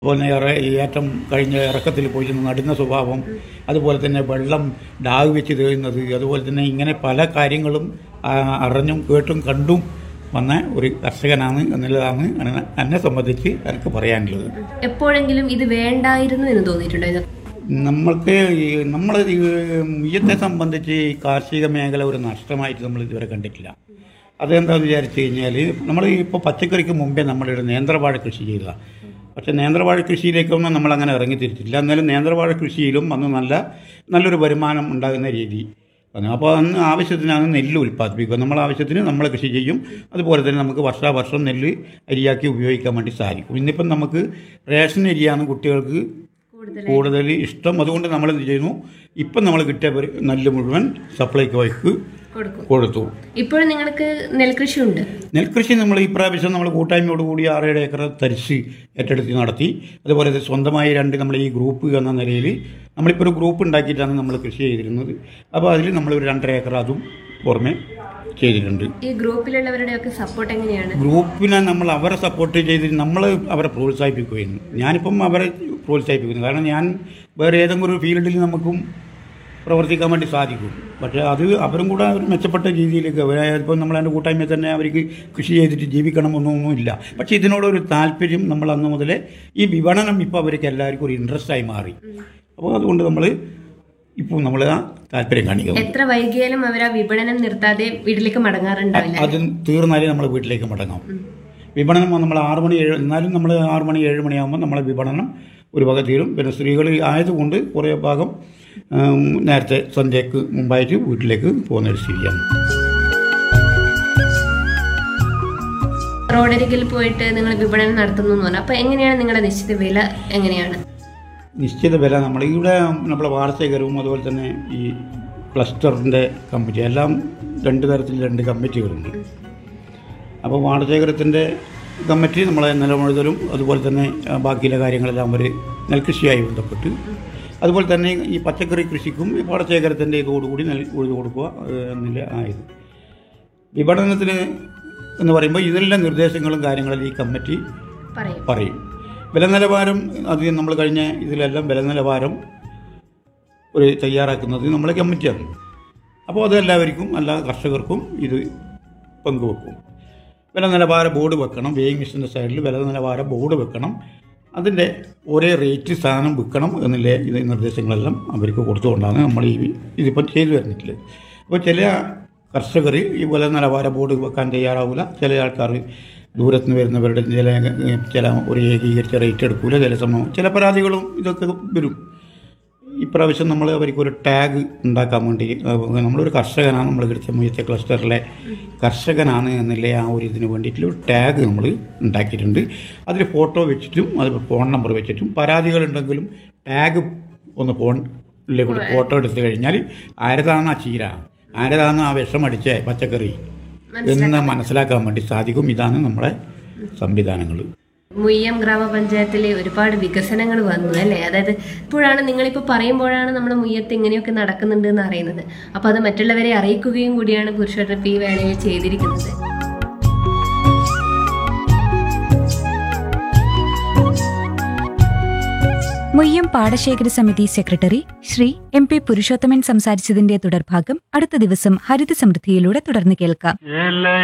അതുപോലെ ഏറെ ഈ ഏറ്റം കഴിഞ്ഞ ഇറക്കത്തിൽ പോയി നടുന്ന സ്വഭാവം അതുപോലെ തന്നെ വെള്ളം ഡാഗ് വെച്ച് തേയുന്നത് അതുപോലെ തന്നെ ഇങ്ങനെ പല കാര്യങ്ങളും ആ, അറിഞ്ഞും കേട്ടും കണ്ടും വന്ന ഒരു കർഷകനാണ് എന്നുള്ളതാണ് എന്നെ- എന്നെ സംബന്ധിച്ച് എനിക്ക് പറയാനുള്ളത് എപ്പോഴെങ്കിലും ഇത് വേണ്ടായിരുന്നു എന്ന് തോന്നിയിട്ടുണ്ടോ ഇത് നമ്മൾക്ക് ഈ നമ്മൾ ഈ മുയ്യത്തെ സംബന്ധിച്ച് ഈ കാർഷിക മേഖല ഒരു നഷ്ടമായിട്ട് നമ്മൾ ഇതുവരെ കണ്ടിട്ടില്ല അതെന്താണെന്ന് വിചാരിച്ചു കഴിഞ്ഞാൽ നമ്മൾ ഇപ്പോൾ പച്ചക്കറിക്ക് മുമ്പേ നമ്മളിവിടെ നേന്ത്രവാഴ കൃഷി ചെയ്തതാണ് പക്ഷേ നേന്ത്രവാഴ കൃഷിയിലേക്കൊന്നും നമ്മൾ അങ്ങനെ ഇറങ്ങി തിരിച്ചില്ല എന്നാലും നേന്ത്രവാഴ കൃഷിയിലും അന്ന് നല്ല നല്ലൊരു വരുമാനം ഉണ്ടാകുന്ന രീതി വന്നു. അപ്പോൾ അന്ന് ആവശ്യത്തിനാണ് നെല്ല് ഉൽപ്പാദിപ്പിക്കുക നമ്മൾ ആവശ്യത്തിന് നമ്മൾ കൃഷി ചെയ്യും അതുപോലെ തന്നെ നമുക്ക് വർഷാവർഷം നെല്ല് അരിയാക്കി ഉപയോഗിക്കാൻ വേണ്ടി സാധിക്കും ഇന്നിപ്പം നമുക്ക് റേഷൻ അരിയാണ് കുട്ടികൾക്ക് കൂടുതൽ ഇഷ്ടം അതുകൊണ്ട് നമ്മൾ എന്ത് ചെയ്യുന്നു ഇപ്പം നമ്മൾ കിട്ടിയ പരി- നെല്ല് മുഴുവൻ സപ്ലൈക്കോയ്ക്ക് കൊടുക്കും കൊടുത്തു ഇപ്പോഴും നിങ്ങൾക്ക് നെൽകൃഷി ഉണ്ട് നെൽകൃഷി നമ്മൾ ഈ പ്രാവശ്യം നമ്മൾ കൂട്ടായ്മയോട് കൂടി ആറേഴ് ഏക്കർ തരിശ് ഏറ്റെടുത്ത് നടത്തി അതുപോലെ തന്നെ സ്വന്തമായി രണ്ട് നമ്മൾ ഈ ഗ്രൂപ്പ് എന്ന നിലയിൽ നമ്മളിപ്പോൾ ഒരു ഗ്രൂപ്പ് ഉണ്ടാക്കിയിട്ടാണ് നമ്മൾ കൃഷി ചെയ്തിരുന്നത് അപ്പോൾ അതിൽ നമ്മൾ ഒരു രണ്ടര ഏക്കർ അതും പുറമെ ചെയ്തിട്ടുണ്ട് ഈ ഗ്രൂപ്പിലുള്ളവരുടെയൊക്കെ സപ്പോർട്ട് എങ്ങനെയാണ് ഗ്രൂപ്പിനെ നമ്മൾ അവരെ സപ്പോർട്ട് ചെയ്ത് നമ്മൾ അവരെ പ്രോത്സാഹിപ്പിക്കുകയായിരുന്നു ഞാനിപ്പം അവരെ പ്രോത്സാഹിപ്പിക്കുന്നു കാരണം ഞാൻ വേറെ ഏതെങ്കിലും ഒരു ഫീൽഡിൽ നമുക്കും പ്രവർത്തിക്കാൻ വേണ്ടി സാധിക്കും പക്ഷേ അത് അവരും കൂടെ ഒരു മെച്ചപ്പെട്ട രീതിയിലേക്ക് ഇപ്പം നമ്മൾ എൻ്റെ കൂട്ടായ്മയിൽ തന്നെ അവർക്ക് കൃഷി ചെയ്തിട്ട് ജീവിക്കണമെന്നൊന്നുമില്ല പക്ഷേ ഇതിനോടൊരു താല്പര്യം നമ്മൾ അന്ന് മുതലേ ഈ വിപണനം ഇപ്പോൾ അവർക്ക് എല്ലാവർക്കും ഒരു ഇൻട്രസ്റ്റായി മാറി അപ്പോൾ അതുകൊണ്ട് നമ്മൾ ഇപ്പോൾ നമ്മൾ ആ താല്പര്യം കാണിക്കുന്നു എത്ര വൈകിയാലും അവർ ആ വിപണനം നിർത്താതെ വീട്ടിലേക്ക് മടങ്ങാറുണ്ടാവില്ല അത് തീർന്നാലേ നമ്മൾ വീട്ടിലേക്ക് മടങ്ങാം വിപണനം നമ്മൾ ആറ് മണി ഏഴ് എന്നാലും നമ്മൾ ആറ് മണി ഏഴ് മണിയാകുമ്പോൾ നമ്മളെ വിപണനം ഒരു വക തീരും പിന്നെ സ്ത്രീകൾ ആയതുകൊണ്ട് കുറേ ഭാഗം ഉം, നേരത്തെ സന്ധ്യയ്ക്ക് മുമ്പായിട്ട് വീട്ടിലേക്ക് പോകുന്ന ഒരു സ്ഥിതിയാണ് റോഡരികിൽ പോയിട്ട് നിങ്ങൾ വിപണനം നടത്തുന്നു എന്ന് പറഞ്ഞു അപ്പൊ എങ്ങനെയാണ് നിങ്ങളുടെ നിശ്ചിത വില എങ്ങനെയാണ് നിശ്ചിത വില നമ്മൾ ഇവിടെ നമ്മളെ വാർത്തകരവും അതുപോലെ തന്നെ ഈ ക്ലസ്റ്ററിൻ്റെ കമ്മിറ്റി എല്ലാം രണ്ട് തരത്തിൽ രണ്ട് കമ്മിറ്റികളുണ്ട് അപ്പോൾ വാർത്തകരത്തിൻ്റെ കമ്മിറ്റി നമ്മളെ നിലമുഴുതലും അതുപോലെ തന്നെ ആ, ബാക്കിയുള്ള കാര്യങ്ങളെല്ലാം അവർ നെൽകൃഷിയായി ബന്ധപ്പെട്ട് അതുപോലെ തന്നെ ഈ പച്ചക്കറി കൃഷിക്കും ഈ പാടശേഖരത്തിൻ്റെ ഇതോടുകൂടി നെൽ ഉഴുതു കൊടുക്കുക ഏഹ്, എന്നില്ല ആയത് വിപണനത്തിന് എന്ന് പറയുമ്പോൾ ഇതിലുള്ള നിർദ്ദേശങ്ങളും കാര്യങ്ങളും ഈ കമ്മിറ്റി പറയും പറയും വില നിലവാരം അത് നമ്മൾ കഴിഞ്ഞ ഇതിലെല്ലാം വില നിലവാരം ഒരു തയ്യാറാക്കുന്നത് നമ്മളെ കമ്മിറ്റിയാണ് അപ്പോൾ അത് എല്ലാവർക്കും എല്ലാ കർഷകർക്കും ഇത് പങ്കുവെക്കും വില നിലവാര ബോർഡ് വെക്കണം വേയിങ് മെഷീൻ്റെ സൈഡിൽ വില നിലവാര ബോർഡ് വെക്കണം അതിൻ്റെ ഒരേ റേറ്റ് സാധനം വിൽക്കണം എന്നുള്ള ഇത് നിർദ്ദേശങ്ങളെല്ലാം അവർക്ക് കൊടുത്തുകൊണ്ടാണ് നമ്മൾ ഈ ഇതിപ്പം ചെയ്തു വരുന്നിട്ടുള്ളത് അപ്പോൾ ചില കർഷകർ ഈ വില നിലവാര ബോർഡ് വെക്കാൻ തയ്യാറാവില്ല ചില ആൾക്കാർ ദൂരത്ത് നിന്ന് വരുന്നവരുടെ ചില ചില ഒരു ഏകീകരിച്ച റേറ്റ് എടുക്കൂല ചില സമയം ചില പരാതികളും ഇതൊക്കെ വരും ഇപ്രാവശ്യം നമ്മൾ അവർക്ക് ഒരു ടാഗ് ഉണ്ടാക്കാൻ വേണ്ടി അഹ് നമ്മളൊരു കർഷകനാണ് നമ്മൾ കിടച്ച മുയത്തെ ക്ലസ്റ്ററിലെ കർഷകനാണ് എന്നുള്ള ആ ഒരു ഇതിന് വേണ്ടിയിട്ടുള്ള ഒരു ടാഗ് നമ്മൾ ഉണ്ടാക്കിയിട്ടുണ്ട് അതിൽ ഫോട്ടോ വെച്ചിട്ടും അത് ഫോൺ നമ്പർ വെച്ചിട്ടും പരാതികളുണ്ടെങ്കിലും ടാഗ് ഒന്ന് ഫോണിലെ കൂടി ഫോട്ടോ എടുത്തു കഴിഞ്ഞാൽ ആരതാണ് ആ ചീര ആരതാണ് ആ വിഷം അടിച്ച പച്ചക്കറി എന്ന് മനസ്സിലാക്കാൻ വേണ്ടി സാധിക്കും ഇതാണ് നമ്മളെ സംവിധാനങ്ങൾ മുയ്യം ഗ്രാമപഞ്ചായത്തിലെ ഒരുപാട് വികസനങ്ങൾ വന്നു അല്ലേ അതായത് ഇപ്പോഴാണ് നിങ്ങളിപ്പോൾ പറയുമ്പോഴാണ് നമ്മുടെ മുയ്യത്ത് ഇങ്ങനെയൊക്കെ നടക്കുന്നുണ്ട് എന്ന് അറിയുന്നത് അപ്പോൾ അത് മറ്റുള്ളവരെ അറിയിക്കുകയും കൂടിയാണ് പുരുഷോത്തം ഈ വേളയിൽ ചെയ്തിരിക്കുന്നത് മുയ്യം പാടശേഖര സമിതി secretary Shri M P Purushothaman സംസാരിച്ചതിന്റെ തുടർഭാഗം അടുത്ത ദിവസം ഹരിത സമൃദ്ധിയിലൂടെ തുടർന്ന് കേൾക്കാം